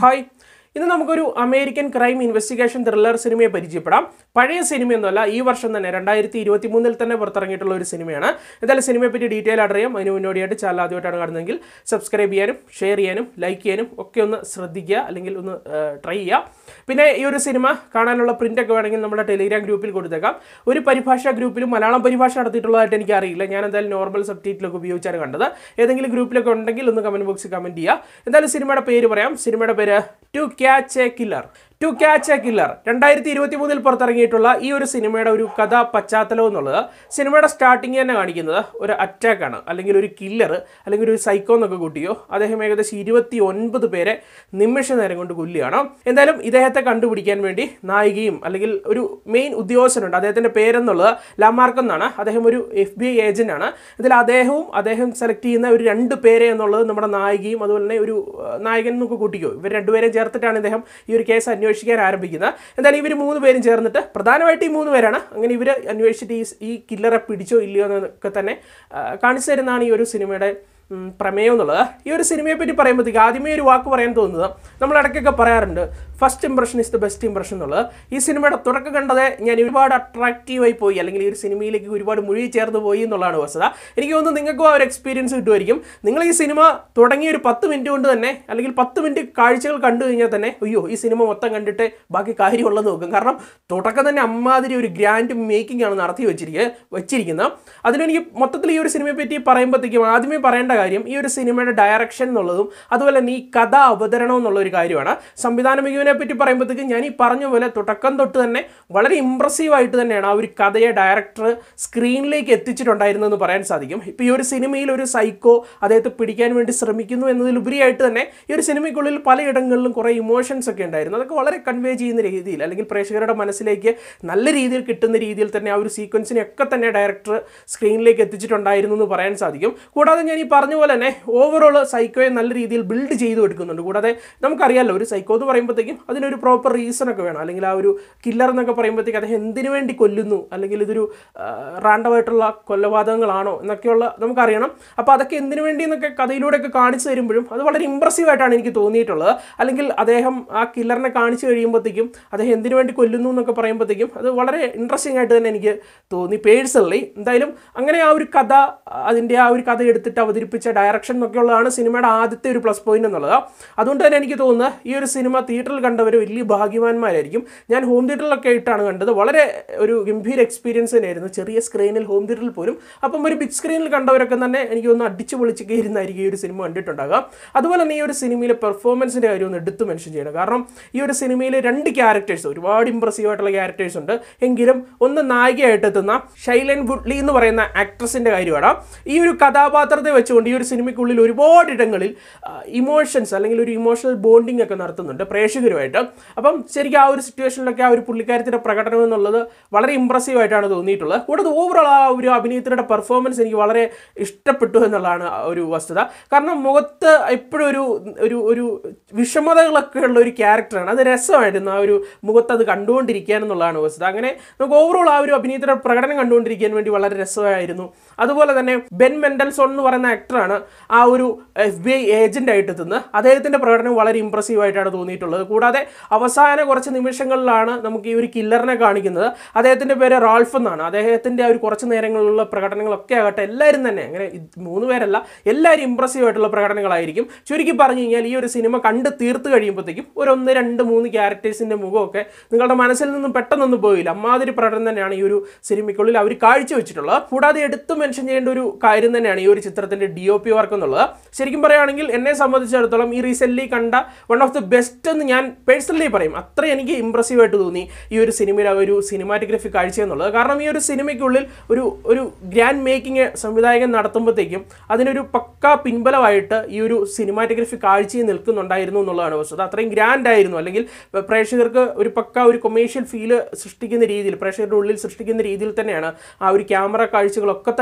hi ഇന്ന് നമുക്കൊരു American crime investigation thriller സിനിമയെ പരിചയപ്പെടാം പഴയ സിനിമയൊന്നുമല്ല ഈ വർഷം തന്നെ രണ്ടായിരത്തി ഇരുപത്തി മൂന്നിൽ തന്നെ പുറത്തിറങ്ങിയിട്ടുള്ള ഒരു സിനിമയാണ് എന്തായാലും സിനിമയെ പറ്റി ഡീറ്റെയിൽ ആയിട്ട് അറിയാം അതിന് മുന്നോടിയായിട്ട് ചാനൽ ആദ്യമായിട്ടാണ് കാണുന്നതെങ്കിൽ സബ്സ്ക്രൈബ് ചെയ്യാനും ഷെയർ ചെയ്യാനും ലൈക്ക് ചെയ്യാനും ഒക്കെ ഒന്ന് ശ്രദ്ധിക്കുക അല്ലെങ്കിൽ ഒന്ന് ട്രൈ ചെയ്യുക പിന്നെ ഈ ഒരു സിനിമ കാണാനുള്ള പ്രിൻ്റ് ഒക്കെ വേണമെങ്കിൽ നമ്മുടെ ടെലിഗ്രാം ഗ്രൂപ്പിൽ കൊടുത്തേക്കാം ഒരു പരിഭാഷ ഗ്രൂപ്പിലും മലയാളം പരിഭാഷ നടത്തിയിട്ടുള്ളതായിട്ട് എനിക്ക് അറിയില്ല ഞാൻ എന്തായാലും നോർമൽ സബ് ടൈറ്റിലൊക്കെ ഉപയോഗിച്ചാണ് കണ്ടത് ഏതെങ്കിലും ഗ്രൂപ്പിലൊക്കെ ഉണ്ടെങ്കിൽ ഒന്ന് കമൻറ്റ് ബോക്സിൽ കമൻറ്റ് ചെയ്യുക എന്തായാലും സിനിമയുടെ പേര് പറയാം സിനിമയുടെ പേര് to catch a killer to catch a killer രണ്ടായിരത്തി ഇരുപത്തി മൂന്നിൽ പുറത്തിറങ്ങിയിട്ടുള്ള ഈ ഒരു സിനിമയുടെ ഒരു കഥ പശ്ചാത്തലം എന്നുള്ളത് സിനിമയുടെ സ്റ്റാർട്ടിങ് തന്നെ കാണിക്കുന്നത് ഒരു അറ്റാക്കാണ് അല്ലെങ്കിൽ ഒരു കില്ലർ അല്ലെങ്കിൽ ഒരു സൈക്കോ എന്നൊക്കെ കൂട്ടിയോ അദ്ദേഹം ഏകദേശം ഇരുപത്തി ഒൻപത് പേരെ നിമിഷ നേരം കൊണ്ട് കൊല്ലുകയാണ് എന്തായാലും ഇദ്ദേഹത്തെ കണ്ടുപിടിക്കാൻ വേണ്ടി നായികയും അല്ലെങ്കിൽ ഒരു മെയിൻ ഉദ്യോഗസ്ഥനുണ്ട് അദ്ദേഹത്തിൻ്റെ പേരെന്നുള്ളത് ലാമാർക്ക് എന്നാണ് അദ്ദേഹം ഒരു എഫ് ബി ഐ ഏജന്റ് ആണ് ഇതിൽ അദ്ദേഹവും അദ്ദേഹം സെലക്ട് ചെയ്യുന്ന ഒരു രണ്ട് പേരെ എന്നുള്ളത് നമ്മുടെ നായികയും അതുപോലെ തന്നെ ഒരു ആ, നായകൻ എന്നൊക്കെ കൂട്ടിക്കോ ഇവർ രണ്ടുപേരെയും ചേർത്തിട്ടാണ് ഇദ്ദേഹം ഈ ഒരു കേസ് അന്വേഷിക്കാൻ ആരംഭിക്കുന്നത് എന്തായാലും ഇവർ മൂന്ന് പേരും ചേർന്നിട്ട് പ്രധാനമായിട്ട് ഈ മൂന്ന് പേരാണ് അങ്ങനെ ഇവർ അന്വേഷിച്ചിട്ട് ഈ ഈ കില്ലറെ പിടിച്ചോ ഇല്ലയോ എന്നൊക്കെ തന്നെ ആ, കാണിച്ചു തരുന്നതാണ് ഈ ഒരു സിനിമയുടെ ഉം, പ്രമേയം എന്നുള്ളത് ഈ ഒരു സിനിമയെ പറ്റി പറയുമ്പോഴത്തേക്ക് ആദ്യമേ ഒരു വാക്ക് പറയാൻ തോന്നുന്നത് നമ്മൾ ഇടയ്ക്കൊക്കെ പറയാറുണ്ട് first impression is the best impression എന്നുള്ളത് ഈ സിനിമയുടെ തുടക്കം കണ്ടത് ഞാൻ ഒരുപാട് അട്രാക്റ്റീവായി പോയി അല്ലെങ്കിൽ ഈ ഒരു സിനിമയിലേക്ക് ഒരുപാട് മുഴുകി ചേർന്ന് പോയി എന്നുള്ളതാണ് വസ്തുത എനിക്ക് തോന്നുന്നു നിങ്ങൾക്കും ആ ഒരു എക്സ്പീരിയൻസ് കിട്ടുമായിരിക്കും നിങ്ങൾ ഈ സിനിമ തുടങ്ങിയ ഒരു പത്ത് മിനിറ്റ് കൊണ്ട് തന്നെ അല്ലെങ്കിൽ പത്ത് മിനിറ്റ് കാഴ്ചകൾ കണ്ടു കഴിഞ്ഞാൽ തന്നെ അയ്യോ ഈ സിനിമ മൊത്തം കണ്ടിട്ട് ബാക്കി കാര്യമുള്ളത് നോക്കും കാരണം തുടക്കം തന്നെ അമ്മാതിരി ഒരു ഗ്രാൻഡ് മേക്കിംഗ് ആണ് നടത്തി വെച്ചിരിക്കുക വെച്ചിരിക്കുന്നത് അതിലെനിക്ക് മൊത്തത്തിൽ ഈ ഒരു സിനിമയെ പറ്റി പറയുമ്പോഴത്തേക്കും ആദ്യമേ പറയേണ്ട കാര്യം ഈ ഒരു സിനിമയുടെ ഡയറക്ഷൻ എന്നുള്ളതും അതുപോലെ തന്നെ ഈ കഥ അവതരണം എന്നുള്ള ഒരു കാര്യമാണ് സംവിധാന മികവിനെ പറ്റി പറയുമ്പോഴത്തേക്കും ഞാൻ ഈ പറഞ്ഞ പോലെ തുടക്കം തൊട്ട് തന്നെ വളരെ ഇമ്പ്രസീവ് ആയിട്ട് തന്നെയാണ് ആ ഒരു കഥയെ ഡയറക്ടർ സ്ക്രീനിലേക്ക് എത്തിച്ചിട്ടുണ്ടായിരുന്നെന്ന് പറയാൻ സാധിക്കും ഇപ്പോൾ ഈ ഒരു സിനിമയിൽ ഒരു സൈക്കോ അദ്ദേഹത്തെ പിടിക്കാൻ വേണ്ടി ശ്രമിക്കുന്നു എന്നതിലുപരിയായിട്ട് തന്നെ ഈ ഒരു സിനിമയ്ക്കുള്ളിൽ പലയിടങ്ങളിലും കുറേ ഇമോഷൻസ് ഒക്കെ ഉണ്ടായിരുന്നു അതൊക്കെ വളരെ കൺവേ ചെയ്യുന്ന രീതിയിൽ അല്ലെങ്കിൽ പ്രേക്ഷകരുടെ മനസ്സിലേക്ക് നല്ല രീതിയിൽ കിട്ടുന്ന രീതിയിൽ തന്നെ ആ ഒരു സീക്വൻസിനെ ഒക്കെ തന്നെ ഡയറക്ടർ സ്ക്രീനിലേക്ക് എത്തിച്ചിട്ടുണ്ടായിരുന്നു എന്ന് പറയാൻ സാധിക്കും കൂടാതെ ഞാൻ ഈ പറഞ്ഞ പോലെ തന്നെ ഓവറോൾ സൈക്കോയെ നല്ല രീതിയിൽ ബിൽഡ് ചെയ്തു എടുക്കുന്നുണ്ട് കൂടാതെ നമുക്കറിയാമല്ലോ ഒരു സൈക്കോ എന്ന് പറയുമ്പോഴത്തേക്കും അതിനൊരു പ്രോപ്പർ റീസൺ ഒക്കെ വേണം അല്ലെങ്കിൽ ആ ഒരു കില്ലർ എന്നൊക്കെ പറയുമ്പോഴത്തേക്ക് അദ്ദേഹം എന്തിനു വേണ്ടി കൊല്ലുന്നു അല്ലെങ്കിൽ ഇതൊരു റാൻഡമായിട്ടുള്ള കൊലപാതകങ്ങളാണോ എന്നൊക്കെയുള്ള നമുക്കറിയണം അപ്പോൾ അതൊക്കെ എന്തിനു വേണ്ടി എന്നൊക്കെ കഥയിലൂടെയൊക്കെ കാണിച്ചു തരുമ്പോഴും അത് വളരെ ഇമ്പ്രസീവ് ആയിട്ടാണ് എനിക്ക് തോന്നിയിട്ടുള്ളത് അല്ലെങ്കിൽ അദ്ദേഹം ആ കില്ലറിനെ കാണിച്ചു കഴിയുമ്പോഴത്തേക്കും അദ്ദേഹം എന്തിനു വേണ്ടി കൊല്ലുന്നു എന്നൊക്കെ പറയുമ്പോഴത്തേക്കും അത് വളരെ ഇൻട്രസ്റ്റിംഗ് ആയിട്ട് തന്നെ എനിക്ക് തോന്നി പേഴ്സണലി എന്തായാലും അങ്ങനെ ആ ഒരു കഥ അതിൻ്റെ ആ ഒരു കഥ എടുത്തിട്ട് അവതരിപ്പിച്ച ഡയറക്ഷൻ എന്നൊക്കെയുള്ളതാണ് സിനിമയുടെ ആദ്യത്തെ ഒരു പ്ലസ് പോയിന്റ് എന്നുള്ളത് അതുകൊണ്ട് തന്നെ എനിക്ക് തോന്നുന്നത് ഈ ഒരു സിനിമ തിയേറ്ററിൽ കണ്ടവർ വലിയ ഭാഗ്യവാന്മാരായിരിക്കും ഞാൻ ഹോം തിയേറ്ററിലൊക്കെ ആയിട്ടാണ് കണ്ടത് വളരെ ഒരു ഗംഭീര എക്സ്പീരിയൻസ് തന്നെയായിരുന്നു ചെറിയ സ്ക്രീനിൽ ഹോം തിയേറ്ററിൽ പോലും അപ്പം ഒരു ബിഗ് സ്ക്രീനിൽ കണ്ടവരൊക്കെ തന്നെ എനിക്ക് ഒന്ന് അടിച്ചു പൊളിച്ചൊക്കെ ഇരുന്നായിരിക്കും ഈ ഒരു സിനിമ കണ്ടിട്ടുണ്ടാകുക അതുപോലെ തന്നെ ഈ ഒരു സിനിമയിലെ പെർഫോമൻസിൻ്റെ കാര്യം ഒന്ന് എടുത്ത് മെൻഷൻ ചെയ്യണം കാരണം ഈ ഒരു സിനിമയിൽ രണ്ട് ക്യാരക്ടേഴ്സ് ഒരുപാട് ഇമ്പ്രസീവ് ആയിട്ടുള്ള ക്യാരക്ടേഴ്സ് ഉണ്ട് എങ്കിലും ഒന്ന് നായികയായിട്ട് എത്തുന്ന ഷൈലൻ വുഡ്ലി എന്ന് പറയുന്ന ആക്ട്രസിൻ്റെ കാര്യമാണ് ഈ ഒരു കഥാപാത്രത്തെ വെച്ചുകൊണ്ട് ഈ ഒരു സിനിമയ്ക്കുള്ളിൽ ഒരുപാട് ഇടങ്ങളിൽ ഇമോഷൻസ് അല്ലെങ്കിൽ ഒരു ഇമോഷണൽ ബോണ്ടിങ് ഒക്കെ നടത്തുന്നുണ്ട് പ്രേക്ഷകരുമായിട്ട് അപ്പം ശരിക്കും ആ ഒരു സിറ്റുവേഷനിലൊക്കെ ആ ഒരു പുള്ളിക്കാരത്തിൻ്റെ പ്രകടനം എന്നുള്ളത് വളരെ ഇമ്പ്രസീവ് ആയിട്ടാണ് തോന്നിയിട്ടുള്ളത് കൂടാതെ ഓവറോൾ ആ ഒരു അഭിനേത്രിയുടെ പെർഫോമൻസ് എനിക്ക് വളരെ ഇഷ്ടപ്പെട്ടു എന്നുള്ളതാണ് ആ ഒരു വസ്തുത കാരണം മുഖത്ത് എപ്പോഴും ഒരു ഒരു ഒരു വിഷമതകളൊക്കെ ഉള്ള ഒരു ക്യാരക്ടറാണ് അത് രസമായിരുന്നു ആ ഒരു മുഖത്ത് അത് കണ്ടുകൊണ്ടിരിക്കാൻ എന്നുള്ളതാണ് വസ്തുത അങ്ങനെ നമുക്ക് ഓവറോൾ ആ ഒരു അഭിനേത്രിയുടെ പ്രകടനം കണ്ടുകൊണ്ടിരിക്കാൻ വേണ്ടി വളരെ രസമായിരുന്നു അതുപോലെ തന്നെ ബെൻ മെൻഡൽസോൺ എന്ന് പറയുന്ന ആക്ടറാണ് ആ ഒരു എഫ് ബി ഐ ഏജന്റ് ആയിട്ട് എത്തുന്നത് അദ്ദേഹത്തിൻ്റെ പ്രകടനം വളരെ ഇമ്പ്രസീവ് ആയിട്ടാണ് തോന്നിയിട്ടുള്ളത് കൂടാതെ അവസാന കുറച്ച് നിമിഷങ്ങളിലാണ് നമുക്ക് ഈ ഒരു കില്ലറിനെ കാണിക്കുന്നത് അദ്ദേഹത്തിൻ്റെ പേര് റാൾഫ് എന്നാണ് അദ്ദേഹത്തിൻ്റെ ആ ഒരു കുറച്ച് നേരങ്ങളിലുള്ള പ്രകടനങ്ങളൊക്കെ ആകട്ടെ എല്ലാവരും തന്നെ അങ്ങനെ ഇത് മൂന്ന് പേരല്ല എല്ലാവരും ഇമ്പ്രസീവ് ആയിട്ടുള്ള പ്രകടനങ്ങളായിരിക്കും ചുരുക്കി പറഞ്ഞു കഴിഞ്ഞാൽ ഈ ഒരു സിനിമ കണ്ട് തീർത്ത് കഴിയുമ്പോഴത്തേക്കും ഒരു ഒന്ന് രണ്ട് മൂന്ന് ക്യാരക്ടേഴ്സിൻ്റെ മുഖമൊക്കെ നിങ്ങളുടെ മനസ്സിൽ നിന്നും പെട്ടെന്നൊന്നും പോയില്ല അമ്മാതിരി പ്രകടനം തന്നെയാണ് ഈ ഒരു സിനിമയ്ക്കുള്ളിൽ അവർ കാഴ്ചവെച്ചിട്ടുള്ളത് കൂടാതെ എടുത്തു മെൻഷൻ ചെയ്യേണ്ട ഒരു കാര്യം തന്നെയാണ് ഈ ഒരു ചിത്രത്തിൻ്റെ ഡി ഒ പി വർക്ക് എന്നുള്ളത് ശരിക്കും പറയുകയാണെങ്കിൽ എന്നെ സംബന്ധിച്ചിടത്തോളം ഈ റീസെൻ്റ്ലി കണ്ട വൺ ഓഫ് ദി ബെസ്റ്റ് എന്ന് ഞാൻ പേഴ്സണലി പറയും അത്ര എനിക്ക് ഇമ്പ്രസീവ് ആയിട്ട് തോന്നി ഈ ഒരു സിനിമയിൽ ആ ഒരു സിനിമാറ്റോഗ്രഫി കാഴ്ച എന്നുള്ളത് കാരണം ഈ ഒരു സിനിമയ്ക്കുള്ളിൽ ഒരു ഒരു ഗ്രാൻഡ് മേക്കിംഗ് സംവിധായകൻ നടത്തുമ്പോഴത്തേക്കും അതിനൊരു പക്ക പിൻബലമായിട്ട് ഈ ഒരു സിനിമാറ്റോഗ്രഫി കാഴ്ചയിൽ നിൽക്കുന്നുണ്ടായിരുന്നു എന്നുള്ളതാണ് വസ്തുത അത്രയും ഗ്രാൻഡ് ആയിരുന്നു അല്ലെങ്കിൽ പ്രേക്ഷകർക്ക് ഒരു പക്ക ഒരു കൊമേഴ്ഷ്യൽ ഫീല് സൃഷ്ടിക്കുന്ന രീതിയിൽ പ്രേക്ഷകരുടെ ഉള്ളിൽ സൃഷ്ടിക്കുന്ന രീതിയിൽ തന്നെയാണ് ആ ഒരു ക്യാമറ കാഴ്ചകളൊക്കെ തന്നെ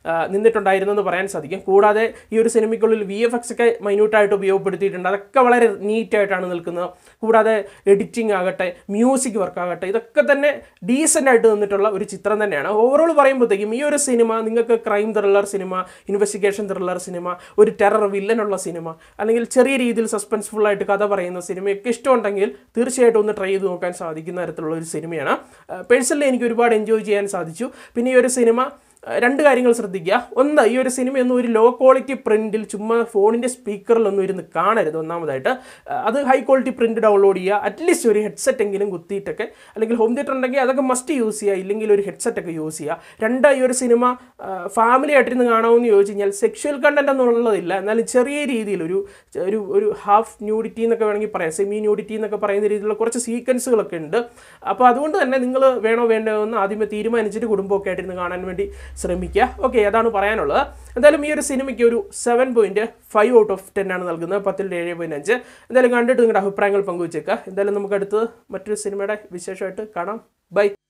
ആ, നിന്നിട്ടുണ്ടായിരുന്നെന്ന് പറയാൻ സാധിക്കും കൂടാതെ ഈ ഒരു സിനിമയ്ക്കുള്ളിൽ വി എഫ് എക്സ് ഒക്കെ മൈന്യൂട്ടായിട്ട് ഉപയോഗപ്പെടുത്തിയിട്ടുണ്ട് അതൊക്കെ വളരെ നീറ്റായിട്ടാണ് നിൽക്കുന്നത് കൂടാതെ എഡിറ്റിംഗ് ആകട്ടെ മ്യൂസിക് വർക്ക് ആകട്ടെ ഇതൊക്കെ തന്നെ ഡീസൻ്റ് ആയിട്ട് നിന്നിട്ടുള്ള ഒരു ചിത്രം തന്നെയാണ് ഓവറോൾ പറയുമ്പോഴത്തേക്കും ഈ ഒരു സിനിമ നിങ്ങൾക്ക് ക്രൈം ത്രില്ലർ സിനിമ ഇൻവെസ്റ്റിഗേഷൻ ത്രില്ലർ സിനിമ ഒരു ടെറർ വില്ലനുള്ള സിനിമ അല്ലെങ്കിൽ ചെറിയ രീതിയിൽ സസ്പെൻസ്ഫുൾ ആയിട്ട് കഥ പറയുന്ന സിനിമയൊക്കെ ഇഷ്ടമുണ്ടെങ്കിൽ തീർച്ചയായിട്ടും ഒന്ന് ട്രൈ ചെയ്ത് നോക്കാൻ സാധിക്കുന്ന തരത്തിലുള്ള ഒരു സിനിമയാണ് പേഴ്സണലി എനിക്ക് ഒരുപാട് എൻജോയ് ചെയ്യാൻ സാധിച്ചു പിന്നെ ഈ ഒരു സിനിമ അഹ് രണ്ട് കാര്യങ്ങൾ ശ്രദ്ധിക്കുക ഒന്ന് ഈ ഒരു സിനിമയൊന്നും ഒരു ലോ ക്വാളിറ്റി പ്രിന്റിൽ ചുമ്മാ ഫോണിൻ്റെ സ്പീക്കറിലൊന്നും ഇരുന്ന് കാണരുത് ഒന്നാമതായിട്ട് അഹ് അത് ഹൈ ക്വാളിറ്റി പ്രിന്റ് ഡൗൺലോഡ് ചെയ്യുക അറ്റ്ലീസ്റ്റ് ഒരു ഹെഡ്സെറ്റ് എങ്കിലും കുത്തിയിട്ടൊക്കെ അല്ലെങ്കിൽ ഹോം തിയേറ്റർ ഉണ്ടെങ്കിൽ അതൊക്കെ മസ്റ്റ് യൂസ് ചെയ്യുക ഇല്ലെങ്കിൽ ഒരു ഹെഡ്സെറ്റ് ഒക്കെ യൂസ് ചെയ്യുക രണ്ട് ഈ ഒരു സിനിമ ഫാമിലി ആയിട്ടിരുന്ന് കാണാമെന്ന് ചോദിച്ചു കഴിഞ്ഞാൽ സെക്ഷൽ കണ്ടന്റ് എന്നുള്ളതില്ല എന്നാലും ചെറിയ രീതിയിൽ ഒരു ഒരു ഒരു ഹാഫ് ന്യൂഡിറ്റി എന്നൊക്കെ വേണമെങ്കിൽ പറയാം സെമി ന്യൂഡിറ്റി എന്നൊക്കെ പറയുന്ന രീതിയിലുള്ള കുറച്ച് സീക്വൻസുകളൊക്കെ ഉണ്ട് അപ്പോൾ അതുകൊണ്ട് തന്നെ നിങ്ങൾ വേണോ വേണ്ടോ എന്ന് ആദ്യമേ തീരുമാനിച്ചിട്ട് കുടുംബമൊക്കെ ആയിട്ടിരുന്ന് കാണാൻ വേണ്ടി ശ്രമിക്കുക ഓക്കെ അതാണ് പറയാനുള്ളത് എന്തായാലും ഈ ഒരു സിനിമയ്ക്ക് ഒരു seven point five out of ten ആണ് നൽകുന്നത് പത്തിൽ ഏഴ് പോയിന്റ് അഞ്ച് എന്തായാലും കണ്ടിട്ട് നിങ്ങളുടെ അഭിപ്രായങ്ങൾ പങ്കുവച്ചേക്കുക എന്തായാലും നമുക്ക് അടുത്ത് മറ്റൊരു സിനിമയുടെ വിശേഷമായിട്ട് കാണാം ബൈ